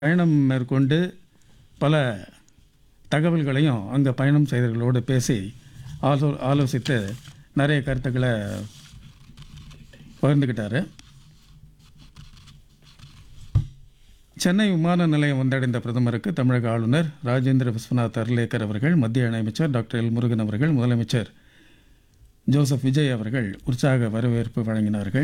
பயணம் மேற்கொண்டு பல தகவல்களையும் அங்கே பயணம் செய்தவர்களோடு பேசி ஆலோ ஆலோசித்து நிறைய கருத்துக்களை பகிர்ந்துக்கிட்டாரு சென்னை விமான நிலையம் வந்தடைந்த பிரதமருக்கு தமிழக ஆளுநர் ராஜேந்திர விஸ்வநாத் அர்லேக்கர் அவர்கள் மத்திய இணையமைச்சர் டாக்டர் எல் முருகன் அவர்கள் முதலமைச்சர் ஜோசப் விஜய் அவர்கள் உற்சாக வரவேற்பு வழங்கினார்கள்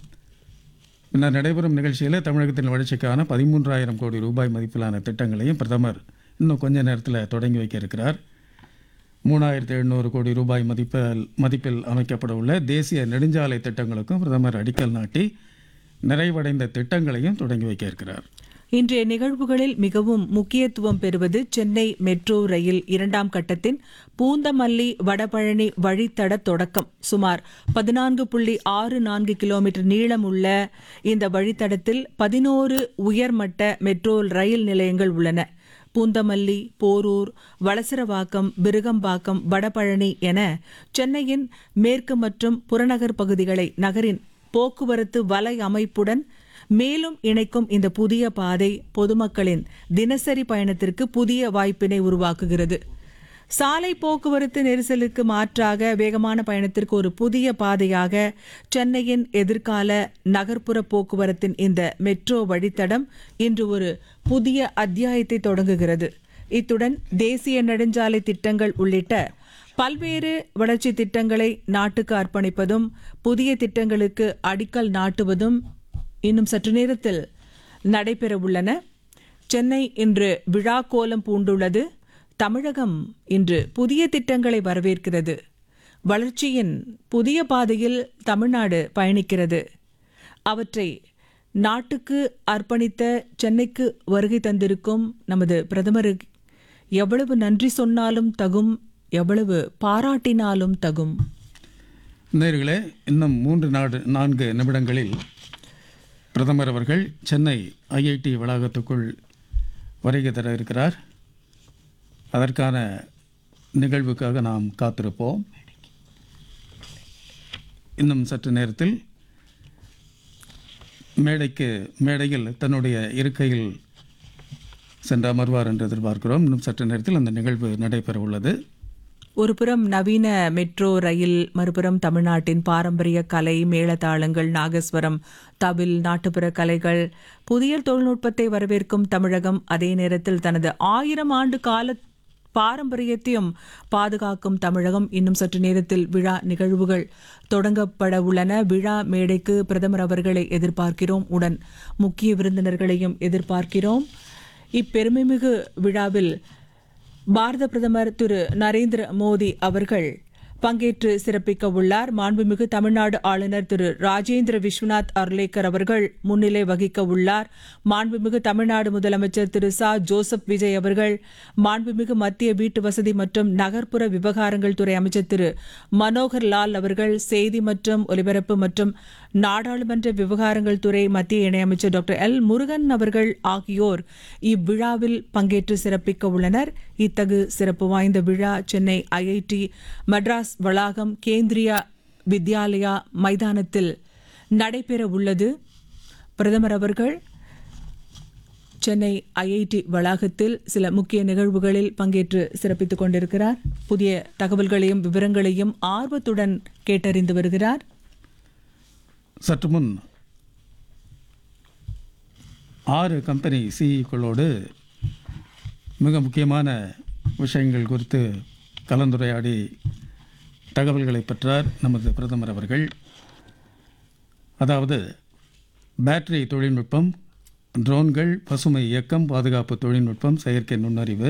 பின்னர் நடைபெறும் நிகழ்ச்சியில் தமிழகத்தின் வளர்ச்சிக்கான பதிமூன்றாயிரம் கோடி ரூபாய் மதிப்பிலான திட்டங்களையும் பிரதமர் இன்னும் கொஞ்ச நேரத்தில் தொடங்கி வைக்க இருக்கிறார் மூணாயிரத்தி எழுநூறு கோடி ரூபாய் மதிப்பில் மதிப்பில் அமைக்கப்பட உள்ள தேசிய நெடுஞ்சாலை திட்டங்களுக்கும் பிரதமர் அடிக்கல் நாட்டி நிறைவடைந்த திட்டங்களையும் தொடங்கி வைக்க இருக்கிறார் இன்றைய நிகழ்வுகளில் மிகவும் முக்கியத்துவம் பெறுவது சென்னை மெட்ரோ ரயில் இரண்டாம் கட்டத்தின் பூந்தமல்லி வடபழனி வழித்தட தொடக்கம் சுமார் பதினான்கு புள்ளி ஆறு நான்கு கிலோமீட்டர் நீளம் உள்ள இந்த வழித்தடத்தில் பதினோரு உயர்மட்ட மெட்ரோ ரயில் நிலையங்கள் உள்ளன பூந்தமல்லி போரூர் வளசரவாக்கம் விருகம்பாக்கம் வடபழனி என சென்னையின் மேற்கு மற்றும் புறநகர் பகுதிகளை நகரின் போக்குவரத்து வலை அமைப்புடன் மேலும் இணைக்கும் இந்த புதிய பாதை பொதுமக்களின் தினசரி பயணத்திற்கு புதிய வாய்ப்பினை உருவாக்குகிறது சாலை போக்குவரத்து நெரிசலுக்கு மாற்றாக வேகமான பயணத்திற்கு ஒரு புதிய பாதையாக சென்னையின் எதிர்கால நகர்ப்புற போக்குவரத்தின் இந்த மெட்ரோ வழித்தடம் இன்று ஒரு புதிய அத்தியாயத்தை தொடங்குகிறது இத்துடன் தேசிய நெடுஞ்சாலை திட்டங்கள் உள்ளிட்ட பல்வேறு வளர்ச்சி திட்டங்களை நாட்டுக்கு அர்ப்பணிப்பதும் புதிய திட்டங்களுக்கு அடிக்கல் நாட்டுவதும் இன்னும் சற்று நேரத்தில் நடைபெற உள்ளன சென்னை இன்று விழா கோலம் பூண்டுள்ளது தமிழகம் இன்று புதிய திட்டங்களை வரவேற்கிறது வளர்ச்சியின் புதிய பாதையில் தமிழ்நாடு பயணிக்கிறது அவற்றை நாட்டுக்கு அர்ப்பணித்த சென்னைக்கு வருகை தந்திருக்கும் நமது பிரதமருக்கு எவ்வளவு நன்றி சொன்னாலும் தகும் எவ்வளவு பாராட்டினாலும் தகும் நேர்களே இன்னும் மூன்று நாடு நான்கு நிமிடங்களில் பிரதமர் அவர்கள் சென்னை ஐஐடி வளாகத்துக்குள் வருகை தர இருக்கிறார் அதற்கான நிகழ்வுக்காக நாம் காத்திருப்போம் இன்னும் சற்று நேரத்தில் மேடைக்கு மேடையில் தன்னுடைய இருக்கையில் சென்று அமர்வார் என்று எதிர்பார்க்கிறோம் இன்னும் சற்று நேரத்தில் அந்த நிகழ்வு நடைபெற உள்ளது ஒருபுறம் நவீன மெட்ரோ ரயில் மறுபுறம் தமிழ்நாட்டின் பாரம்பரிய கலை மேளதாளங்கள் நாகஸ்வரம் தவில் நாட்டுப்புற கலைகள் புதிய தொழில்நுட்பத்தை வரவேற்கும் தமிழகம் அதே நேரத்தில் தனது ஆயிரம் ஆண்டு கால பாரம்பரியத்தையும் பாதுகாக்கும் தமிழகம் இன்னும் சற்று நேரத்தில் விழா நிகழ்வுகள் தொடங்கப்பட உள்ளன விழா மேடைக்கு பிரதமர் அவர்களை எதிர்பார்க்கிறோம் உடன் முக்கிய விருந்தினர்களையும் எதிர்பார்க்கிறோம் இப்பெருமைமிகு விழாவில் பாரத பிரதமர் திரு நரேந்திர மோடி அவர்கள் பங்கேற்று சிறப்பிக்க உள்ளார் மாண்புமிகு தமிழ்நாடு ஆளுநர் திரு ராஜேந்திர விஸ்வநாத் அர்லேக்கர் அவர்கள் முன்னிலை வகிக்க உள்ளார் மாண்புமிகு தமிழ்நாடு முதலமைச்சர் திரு ச ஜோசப் விஜய் அவர்கள் மாண்புமிகு மத்திய வீட்டு வசதி மற்றும் நகர்ப்புற விவகாரங்கள் துறை அமைச்சர் திரு மனோகர் லால் அவர்கள் செய்தி மற்றும் ஒலிபரப்பு மற்றும் நாடாளுமன்ற விவகாரங்கள் துறை மத்திய இணையமைச்சர் டாக்டர் எல் முருகன் அவர்கள் ஆகியோர் இவ்விழாவில் பங்கேற்று சிறப்பிக்க உள்ளனர் இத்தகு சிறப்பு வாய்ந்த விழா சென்னை ஐஐடி மெட்ராஸ் வளாகம் கேந்திரியா வித்யாலயா மைதானத்தில் நடைபெற உள்ளது பிரதமர் அவர்கள் சென்னை ஐஐடி வளாகத்தில் சில முக்கிய நிகழ்வுகளில் பங்கேற்று சிறப்பித்துக் கொண்டிருக்கிறார் புதிய தகவல்களையும் விவரங்களையும் ஆர்வத்துடன் கேட்டறிந்து வருகிறார் சற்று முன் ஆறு கம்பெனி சிஇக்களோடு மிக முக்கியமான விஷயங்கள் குறித்து கலந்துரையாடி தகவல்களை பெற்றார் நமது பிரதமர் அவர்கள் அதாவது பேட்டரி தொழில்நுட்பம் ட்ரோன்கள் பசுமை இயக்கம் பாதுகாப்பு தொழில்நுட்பம் செயற்கை நுண்ணறிவு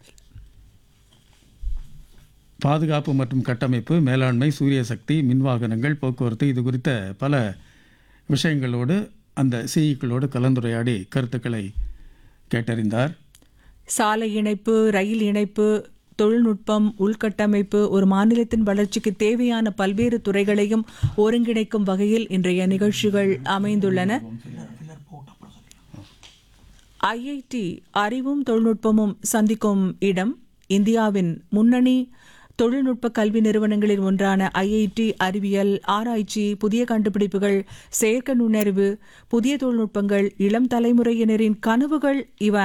பாதுகாப்பு மற்றும் கட்டமைப்பு மேலாண்மை சூரிய சக்தி மின்வாகனங்கள் போக்குவரத்து இது குறித்த பல விஷயங்களோடு அந்த சிஇக்களோடு கலந்துரையாடி கருத்துக்களை கேட்டறிந்தார் சாலை இணைப்பு ரயில் இணைப்பு தொழில்நுட்பம் உள்கட்டமைப்பு ஒரு மாநிலத்தின் வளர்ச்சிக்கு தேவையான பல்வேறு துறைகளையும் ஒருங்கிணைக்கும் வகையில் இன்றைய நிகழ்ச்சிகள் அமைந்துள்ளன ஐஐடி அறிவும் தொழில்நுட்பமும் சந்திக்கும் இடம் இந்தியாவின் முன்னணி தொழில்நுட்ப கல்வி நிறுவனங்களில் ஒன்றான ஐஐடி அறிவியல் ஆராய்ச்சி புதிய கண்டுபிடிப்புகள் செயற்கை நுண்ணறிவு புதிய தொழில்நுட்பங்கள் இளம் தலைமுறையினரின் கனவுகள் இவை